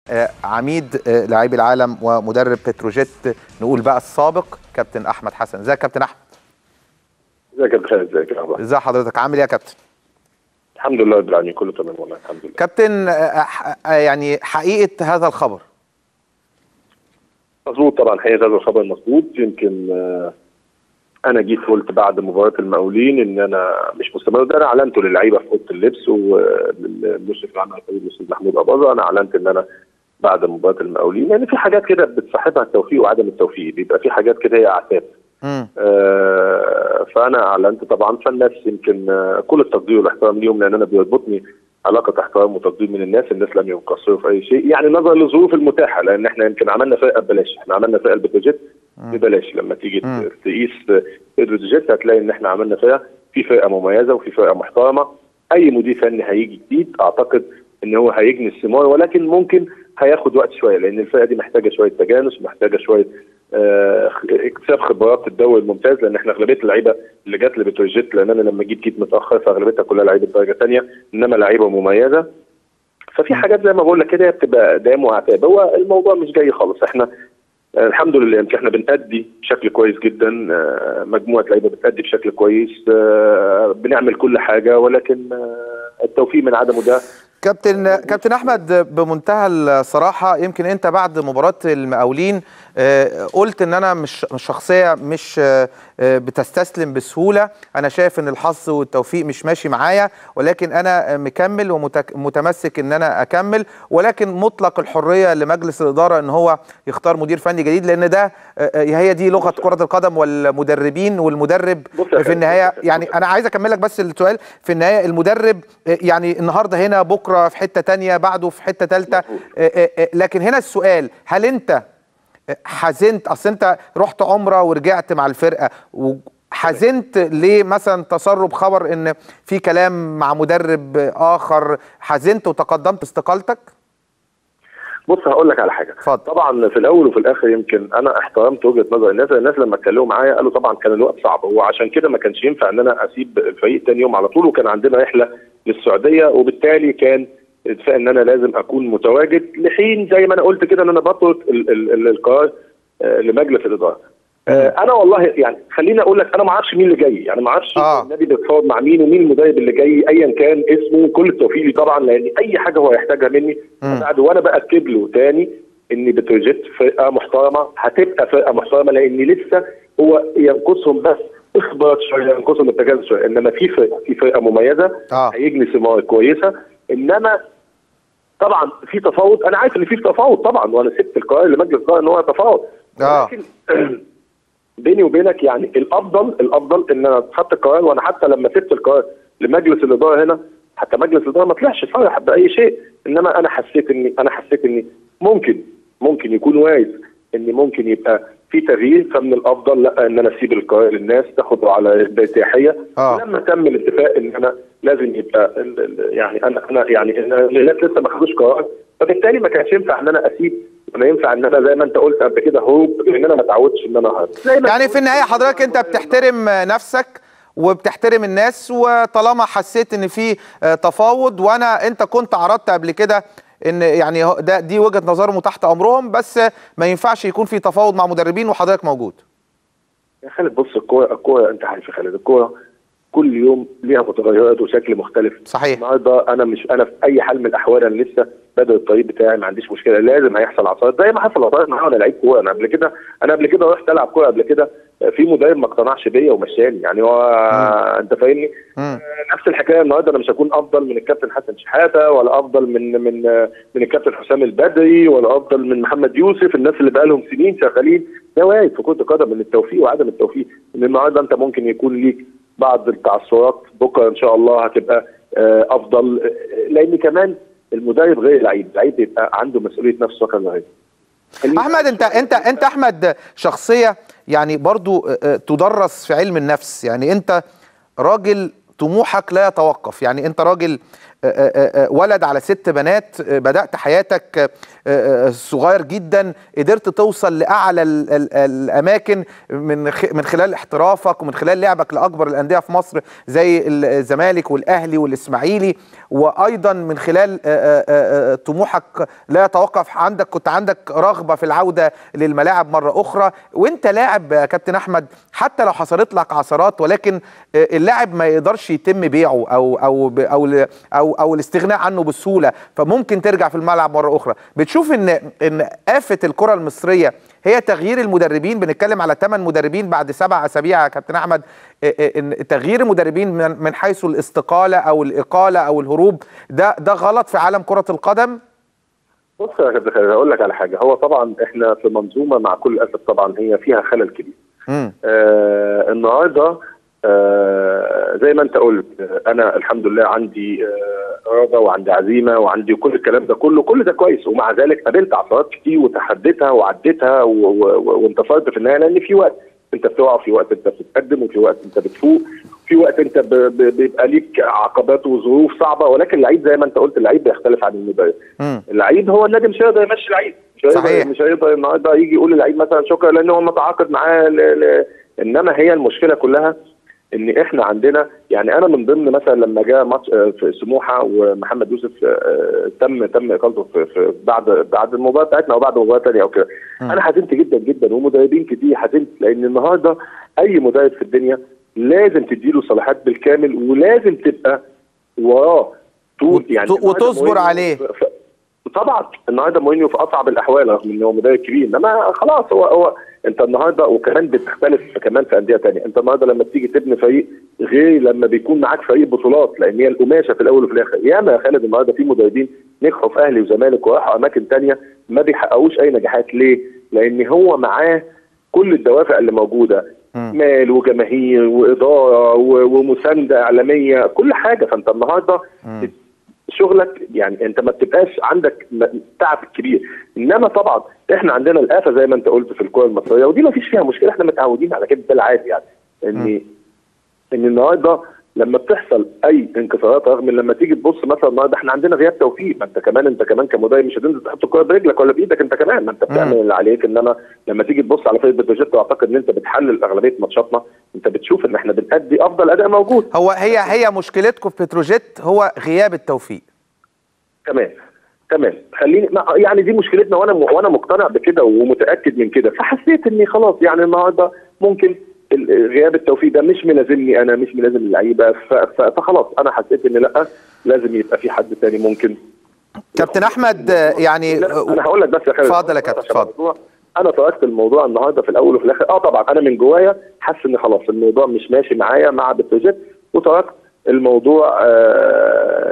آه، عميد آه، لاعبي العالم ومدرب بتروجيت نقول بقى السابق كابتن احمد حسن ازيك يا كابتن احمد ازيك يا خالد ازيك يا عمر ازي حضرتك عامل ايه يا كابتن الحمد لله رب العالمين كله تمام والله الحمد لله كابتن آه، ح- آه، يعني حقيقه هذا الخبر مظبوط طبعا حقيقه هذا الخبر مظبوط يمكن آه، انا جيت قلت بعد مباراه المقاولين ان انا مش مستمر ده انا اعلنته للعيبه في اوضه اللبس وللمشرف العام على الفريق الاستاذ محمود اباظه انا اعلنت ان انا بعد مباراه المقاولين يعني في حاجات كده بتصاحبها التوفيق وعدم التوفيق بيبقى في حاجات كده هي اعتاب امم آه، فانا اعلنت طبعا فالناس يمكن آه، كل التقدير والاحترام ليهم لان انا بيربطني علاقه احترام وتقدير من الناس الناس لم يقصروا في اي شيء يعني نظرا للظروف المتاحه لان احنا يمكن عملنا فرقه ببلاش احنا عملنا فرقه البتروجيت ببلاش لما تيجي مم. تقيس البتروجيت هتلاقي ان احنا عملنا فرقه في فرقه مميزه وفي فرقه محترمه اي مدير فني هيجي جديد اعتقد ان هو هيجني الثمار ولكن ممكن هياخد وقت شويه لان الفرقه دي محتاجه شويه تجانس ومحتاجه شويه آه، اكتساب خبرات في الدوري الممتاز لان احنا اغلبيه اللعيبه اللي جت لبتروجيت لان انا لما جيت جيت متاخر فاغلبيتها كلها لعيبه درجه ثانيه انما لعيبه مميزه ففي حاجات زي ما بقول لك كده بتبقى دام واعتاب هو الموضوع مش جاي خالص احنا آه، الحمد لله يمكن احنا بنأدي بشكل كويس جدا آه، مجموعه لعيبه بتأدي بشكل كويس آه، بنعمل كل حاجه ولكن آه، التوفيق من عدمه ده كابتن كابتن احمد بمنتهى الصراحه يمكن انت بعد مباراه المقاولين آه، قلت ان انا مش مش شخصيه مش آه، آه، بتستسلم بسهوله انا شايف ان الحظ والتوفيق مش ماشي معايا ولكن انا مكمل ومتمسك ان انا اكمل ولكن مطلق الحريه لمجلس الاداره ان هو يختار مدير فني جديد لان ده آه، آه، هي دي لغه كره القدم والمدربين والمدرب بص يا في خالد، النهايه بص يا يعني خالد. انا عايز اكمل لك بس السؤال في النهايه المدرب آه، يعني النهارده هنا بكره في حته تانية بعده في حته ثالثه مظبوط. لكن هنا السؤال هل انت آه، حزنت اصل انت رحت عمره ورجعت مع الفرقه وحزنت ليه مثلا تسرب خبر ان في كلام مع مدرب اخر حزنت وتقدمت استقالتك بص هقول لك على حاجه اتفضل. طبعا في الاول وفي الاخر يمكن انا احترمت وجهه نظر الناس الناس لما اتكلموا معايا قالوا طبعا كان الوقت صعب وعشان كده ما كانش ينفع ان انا اسيب الفريق تاني يوم على طول وكان عندنا رحله للسعوديه وبالتالي كان اتفاق ان انا لازم اكون متواجد لحين زي ما انا قلت كده ان انا بترك ال- ال- ال- القرار آه، لمجلس الاداره آه، انا والله يعني خليني اقول لك انا ما اعرفش مين اللي جاي يعني ما اعرفش آه. النادي بيتفاوض مع مين ومين المدرب اللي جاي ايا كان اسمه كل التوفيق لي طبعا لان اي حاجه هو يحتاجها مني مم. بعد وانا باكد له تاني ان بتروجيت فرقه محترمه هتبقى فرقه محترمه لان لسه هو ينقصهم بس اخبارات شويه ينقصهم التجاوز شويه انما في فرقه في فرقه مميزه آه. هيجني ثمار كويسه انما طبعا في تفاوض انا عارف ان في تفاوض طبعا وانا سبت القرار لمجلس الاداره ان هو يتفاوض آه. ولكن بيني وبينك يعني الافضل الافضل ان انا اتخذت القرار وانا حتى لما سبت القرار لمجلس الاداره هنا حتى مجلس الاداره ما طلعش صرح باي شيء انما انا حسيت اني انا حسيت اني ممكن ممكن يكون وارد ان ممكن يبقى في تغيير فمن الافضل لا ان انا اسيب القرار للناس تاخده على ارتياحيه آه. لما تم الاتفاق ان انا لازم يبقى ال- ال- يعني انا انا يعني إن الناس لسه ما خدوش قرار فبالتالي ما كانش ينفع ان انا اسيب ولا ينفع ان انا زي ما انت قلت قبل كده هروب لان انا ما اتعودتش ان انا اهرب زي ما يعني أنت في النهايه قلت- حضرتك انت بتحترم نفسك وبتحترم الناس وطالما حسيت ان في آه، تفاوض وانا انت كنت عرضت قبل كده ان يعني هو- ده دي وجهه نظرهم وتحت امرهم بس ما ينفعش يكون في تفاوض مع مدربين وحضرتك موجود يا خالد بص الكوره الكوره انت عارف يا خالد الكوره كل يوم ليها متغيرات وشكل مختلف صحيح. النهارده انا مش انا في اي حال من الاحوال انا لسه بادئ الطريق بتاعي ما عنديش مشكله لازم هيحصل عصارات زي ما حصل عصارات معايا وانا لعيب كوره انا قبل كده انا قبل كده رحت العب كوره قبل كده في مدرب ما اقتنعش بيا ومشاني يعني هو انت فاهمني مم. نفس الحكايه النهارده انا مش هكون افضل من الكابتن حسن شحاته ولا افضل من من من الكابتن حسام البدري ولا افضل من محمد يوسف الناس اللي بقى لهم سنين شغالين ده وارد في كره القدم من التوفيق وعدم التوفيق ان النهارده انت ممكن يكون ليك بعض التعثرات بكره ان شاء الله هتبقى آه، افضل آه، لان كمان المدرب غير اللعيب اللعيب بيبقى عنده مسؤوليه نفسه وكذا غير احمد انت انت انت احمد شخصيه يعني برضو آه، آه، تدرس في علم النفس يعني انت راجل طموحك لا يتوقف يعني انت راجل ولد على ست بنات بدات حياتك صغير جدا قدرت توصل لاعلى الاماكن من من خلال احترافك ومن خلال لعبك لاكبر الانديه في مصر زي الزمالك والاهلي والاسماعيلي وايضا من خلال طموحك لا يتوقف عندك كنت عندك رغبه في العوده للملاعب مره اخرى وانت لاعب يا كابتن احمد حتى لو حصلت لك عثرات ولكن اللاعب ما يقدرش يتم بيعه او او او او, أو الاستغناء عنه بسهوله فممكن ترجع في الملعب مره اخرى بتشوف ان ان آفة الكره المصريه هي تغيير المدربين بنتكلم على ثمان مدربين بعد سبع اسابيع يا كابتن احمد ان تغيير المدربين من حيث الاستقاله او الاقاله او الهروب ده ده غلط في عالم كره القدم بص يا كابتن خالد هقول لك على حاجه هو طبعا احنا في منظومه مع كل اسف طبعا هي فيها خلل كبير آه النهارده آه زي ما انت قلت انا الحمد لله عندي آه اراده وعندي عزيمه وعندي كل الكلام ده كله كل ده كويس ومع ذلك قابلت عثرات كتير وتحديتها وعديتها وانتصرت في النهايه لان في وقت انت بتقع في وقت انت بتتقدم وفي وقت انت بتفوق في وقت انت بيبقى ليك عقبات وظروف صعبه ولكن اللعيب زي ما انت قلت اللعيب بيختلف عن المدرب اللعيب هو النادي مش هيقدر يمشي لعيب مش هيقدر مش هيقدر النهارده يجي يقول للعيب مثلا شكرا لان هو متعاقد معاه ل... ل... انما هي المشكله كلها ان احنا عندنا يعني انا من ضمن مثلا لما جاء ماتش في سموحه ومحمد يوسف تم تم اقالته في, في بعد بعد المباراه بتاعتنا او بعد مباراه ثانيه او كده انا حزنت جدا جدا ومدربين كتير حزنت لان النهارده اي مدرب في الدنيا لازم تديله صلاحيات بالكامل ولازم تبقى وراه طول يعني وتصبر عليه طبعا النهارده مورينيو في اصعب الاحوال رغم ان هو مدرب كبير انما خلاص هو هو انت النهارده وكمان بتختلف كمان في انديه ثانيه انت النهارده لما بتيجي تبني فريق غير لما بيكون معاك فريق بطولات لان هي القماشه في الاول وفي الاخر ياما يا خالد النهارده في مدربين نجحوا في اهلي وزمالك وراحوا اماكن ثانيه ما بيحققوش اي نجاحات ليه؟ لان هو معاه كل الدوافع اللي موجوده مال وجماهير واداره ومسانده اعلاميه كل حاجه فانت النهارده شغلك يعني انت ما بتبقاش عندك تعب كبير انما طبعا احنا عندنا الافه زي ما انت قلت في الكره المصريه ودي ما فيش فيها مشكله احنا متعودين على كده ده العادي يعني ان ان النهارده لما بتحصل اي انكسارات رغم لما تيجي تبص مثلا النهارده احنا عندنا غياب توفيق ما انت كمان انت كمان كمدرب مش هتنزل تحط الكوره برجلك ولا بايدك انت كمان ما انت بتعمل اللي عليك انما لما تيجي تبص على فريق بتروجيت واعتقد ان انت بتحلل اغلبيه ماتشاتنا انت بتشوف ان احنا بنأدي افضل اداء موجود هو هي هي مشكلتكم في بتروجيت هو غياب التوفيق تمام تمام خليني يعني دي مشكلتنا وانا وانا مقتنع بكده ومتاكد من كده فحسيت اني خلاص يعني النهارده ممكن غياب التوفيق ده مش ملازمني انا مش ملازم اللعيبه فخلاص انا حسيت ان لا لازم يبقى في حد تاني ممكن كابتن احمد يعني انا هقول لك بس يا خالد اتفضل يا كابتن اتفضل انا تركت الموضوع النهارده في الاول وفي الاخر اه طبعا انا من جوايا حاسس ان خلاص الموضوع مش ماشي معايا مع بتروجيت وتركت الموضوع آه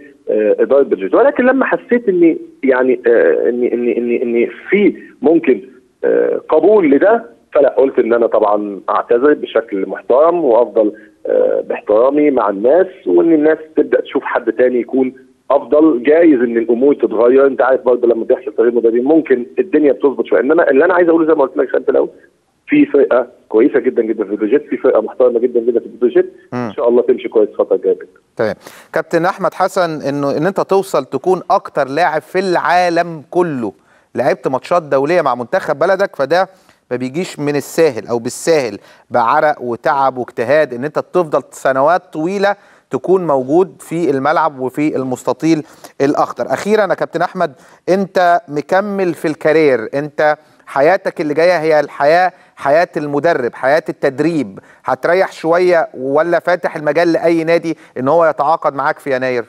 لاداره بتروجيت ولكن لما حسيت اني يعني آه اني اني اني اني في ممكن آه قبول لده فلا قلت ان انا طبعا اعتذر بشكل محترم وافضل آه باحترامي مع الناس وان الناس تبدا تشوف حد تاني يكون افضل جايز ان الامور تتغير انت عارف برضه لما بيحصل تغيير مدربين ممكن الدنيا بتظبط شويه انما اللي انا عايز اقوله زي ما قلت لك انت الاول في فرقه كويسه جدا جدا في بروجيت في فرقه محترمه جدا جدا في بروجيت ان شاء الله تمشي كويس الفتره الجايه تمام كابتن احمد حسن انه ان انت توصل تكون اكتر لاعب في العالم كله لعبت ماتشات دوليه مع منتخب بلدك فده ما بيجيش من الساهل او بالساهل بعرق وتعب واجتهاد ان انت تفضل سنوات طويله تكون موجود في الملعب وفي المستطيل الاخضر اخيرا يا كابتن احمد انت مكمل في الكارير انت حياتك اللي جايه هي الحياه حياه المدرب حياه التدريب هتريح شويه ولا فاتح المجال لاي نادي ان هو يتعاقد معاك في يناير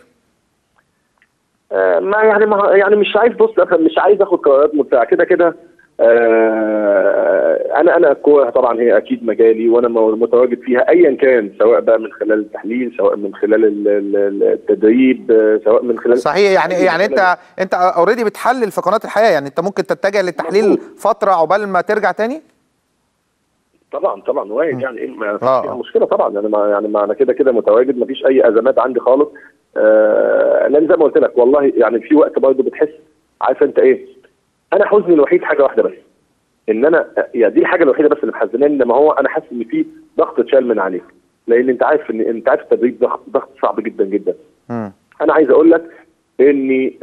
آه ما يعني ما يعني مش عايز بص مش عايز اخد قرارات مبتدعه كده كده آه انا انا الكوره طبعا هي اكيد مجالي وانا متواجد فيها ايا كان سواء بقى من خلال التحليل سواء من خلال التدريب سواء من خلال صحيح يعني يعني انت انت اوريدي بتحلل في قناه الحياه يعني انت ممكن تتجه للتحليل فتره عقبال ما ترجع تاني طبعا طبعا وارد يعني ايه ما فيش مشكله طبعا يعني ما يعني ما انا كده كده متواجد ما فيش اي ازمات عندي خالص آه لان زي ما قلت لك والله يعني في وقت برضه بتحس عارف انت ايه انا حزني الوحيد حاجه واحده بس ان انا يعني دي الحاجه الوحيده بس اللي محزناني انما هو انا حاسس ان في ضغط اتشال من عليك لان انت عارف ان انت عارف التدريب ضغط ضغط صعب جدا جدا انا عايز اقول لك ان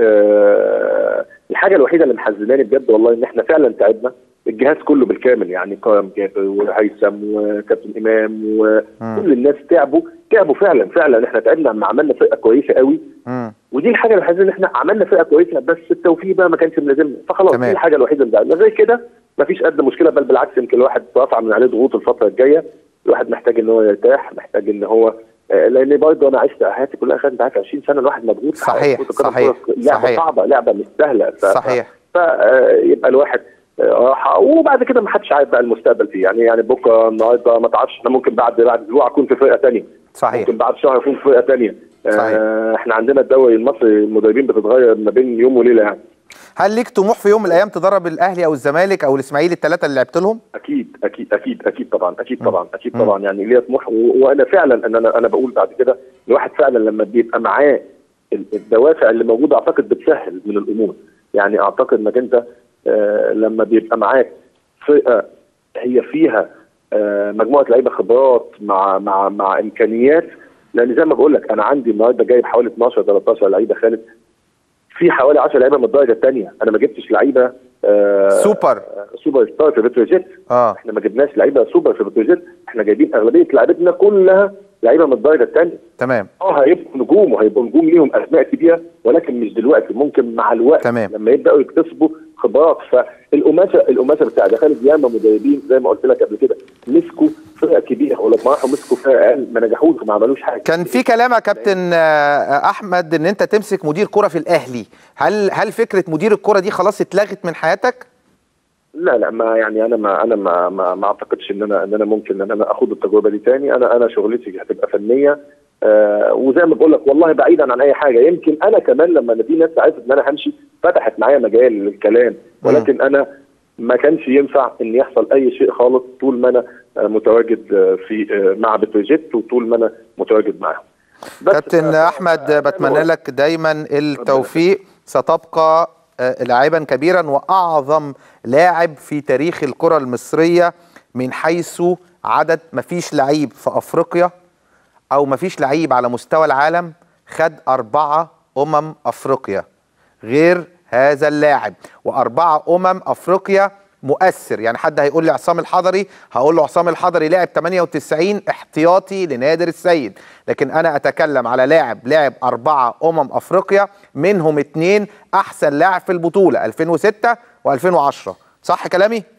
آه الحاجه الوحيده اللي محزناني بجد والله ان احنا فعلا تعبنا الجهاز كله بالكامل يعني قائم جابر وهيثم وكابتن امام وكل الناس تعبوا تعبوا فعلا فعلا احنا تعبنا لما عملنا فرقه كويسه قوي مم. ودي الحاجه اللي حاسس ان احنا عملنا فرقه كويسه بس التوفيق بقى ما كانش ملازمنا فخلاص تمام. دي الحاجه الوحيده اللي زعلنا غير كده ما فيش قد مشكله بل بالعكس يمكن الواحد رفع من عليه ضغوط الفتره الجايه الواحد محتاج ان هو يرتاح محتاج ان هو آه، لان برضه انا عشت حياتي كلها خدت معاك 20 سنه الواحد مضغوط في صحيح، حياته. كرة صحيح، القدم لعبه صحيح. صعبه لعبه مش سهله ف- صحيح. فيبقى الواحد آه، راحه وبعد كده ما حدش عارف بقى المستقبل فيه يعني يعني بكره النهارده ما تعرفش انا ممكن بعد بعد اسبوع اكون في فرقه ثانيه صحيح ممكن بعد شهر اكون في فرقه ثانيه صحيح. آه احنا عندنا الدوري المصري المدربين بتتغير ما بين يوم وليله يعني هل ليك طموح في يوم من الايام تدرب الاهلي او الزمالك او الاسماعيلي الثلاثه اللي لعبت لهم اكيد اكيد اكيد اكيد طبعا اكيد طبعا اكيد طبعا يعني ليا طموح و- وانا فعلا ان انا انا بقول بعد كده الواحد فعلا لما بيبقى معاه ال- الدوافع اللي موجوده اعتقد بتسهل من الامور يعني اعتقد انك انت آه لما بيبقى معاك فرقه هي فيها آه مجموعه لعيبه خبرات مع مع مع امكانيات لان زي ما بقول لك انا عندي النهارده جايب حوالي 12 13 لعيبه خالد في حوالي 10 لعيبه من الدرجه الثانيه انا ما جبتش لعيبه آه سوبر. سوبر ستار في بتروجيت اه احنا ما جبناش لعيبه سوبر في بتروجيت احنا جايبين اغلبيه لعيبتنا كلها لعيبه من الدرجه الثانيه تمام اه هيبقوا نجوم وهيبقوا نجوم ليهم اسماء كبيره ولكن مش دلوقتي ممكن مع الوقت تمام. لما يبداوا يكتسبوا خبرات فالقماشه القماشه بتاع خالد ياما مدربين زي ما قلت لك قبل كده مسكوا فرق كبيره ولما راحوا مسكوا فرق اقل ما نجحوش وما عملوش حاجه كان في كلام يا كابتن آه، احمد ان انت تمسك مدير كره في الاهلي هل هل فكره مدير الكره دي خلاص اتلغت من حياتك لا لا ما يعني انا ما انا ما ما, ما اعتقدش ان انا ان انا ممكن ان انا اخوض التجربه دي تاني انا انا شغلتي هتبقى فنيه آه وزي ما بقول لك والله بعيدا عن اي حاجه يمكن انا كمان لما في ناس عرفت ان انا همشي فتحت معايا مجال للكلام ولكن انا ما كانش ينفع ان يحصل اي شيء خالص طول ما انا آه، متواجد آه، في آه، مع بتروجيت وطول ما انا متواجد معاهم بس كابتن ف- احمد آه، بتمنى لك دايما التوفيق ستبقى آه، لاعبا كبيرا واعظم لاعب في تاريخ الكره المصريه من حيث عدد مفيش لعيب في افريقيا او مفيش لعيب على مستوى العالم خد اربعه امم افريقيا غير هذا اللاعب واربعه امم افريقيا مؤثر يعني حد هيقول لي عصام الحضري هقول له عصام الحضري لعب 98 احتياطي لنادر السيد لكن انا اتكلم على لاعب لعب اربعه امم افريقيا منهم اتنين احسن لاعب في البطوله 2006 و2010 صح كلامي